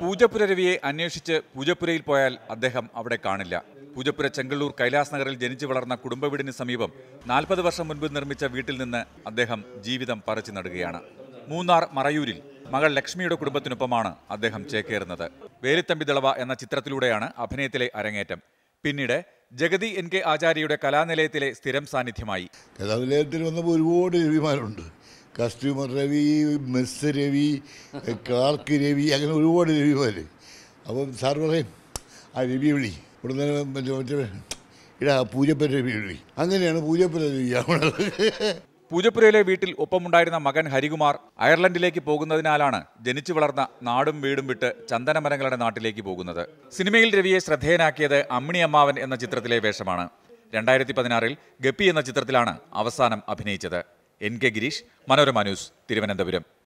പൂജപ്പുര രവിയെ അന്വേഷിച്ച് പൂജപ്പുരയിൽ പോയാൽ അദ്ദേഹം അവിടെ കാണില്ല പൂജപ്പുര ചെങ്കള്ളൂർ കൈലാസ് നഗറിൽ ജനിച്ചു വളർന്ന കുടുംബ വീടിന് സമീപം നാൽപ്പത് വർഷം മുൻപ് നിർമ്മിച്ച വീട്ടിൽ നിന്ന് അദ്ദേഹം ജീവിതം പറിച്ചു നടുകയാണ് മൂന്നാർ മറയൂരിൽ മകൾ ലക്ഷ്മിയുടെ കുടുംബത്തിനൊപ്പമാണ് അദ്ദേഹം ചേക്കേറുന്നത് വേലിത്തമ്പി ദളവ എന്ന ചിത്രത്തിലൂടെയാണ് അഭിനയത്തിലെ അരങ്ങേറ്റം പിന്നീട് ജഗതി എൻ കെ ആചാര്യയുടെ കലാനിലയത്തിലെ സ്ഥിരം സാന്നിധ്യമായി കഥാനിലയത്തിൽ വന്നപ്പോൾ ഒരുപാട് രവിമാരുണ്ട് customer Ravi mess Ravi clerk Ravi അങ്ങനെ ഒരുപാട് രവിമാർ അപ്പം സാർ പറയും ആ രവി വിളി ഇവിടെ നിന്ന് മറ്റേ മറ്റേ ഇടാ പൂജപ്പര രവി വിളി അങ്ങനെയാണ് പൂജപ്പര രവി ആവണത് പൂജപ്പുരയിലെ വീട്ടിൽ ഒപ്പമുണ്ടായിരുന്ന മകൻ ഹരികുമാർ അയർലൻഡിലേക്ക് പോകുന്നതിനാലാണ് ജനിച്ചു വളർന്ന നാടും വീടും വിട്ട് ചന്ദനമരങ്ങളുടെ നാട്ടിലേക്ക് പോകുന്നത് സിനിമയിൽ രവിയെ ശ്രദ്ധേയനാക്കിയത് അമ്മിണി അമ്മാവൻ എന്ന ചിത്രത്തിലെ വേഷമാണ് രണ്ടായിരത്തി പതിനാറിൽ ഗപ്പി എന്ന ചിത്രത്തിലാണ് അവസാനം അഭിനയിച്ചത് N K Girish Manorama news Thiruvananthapuram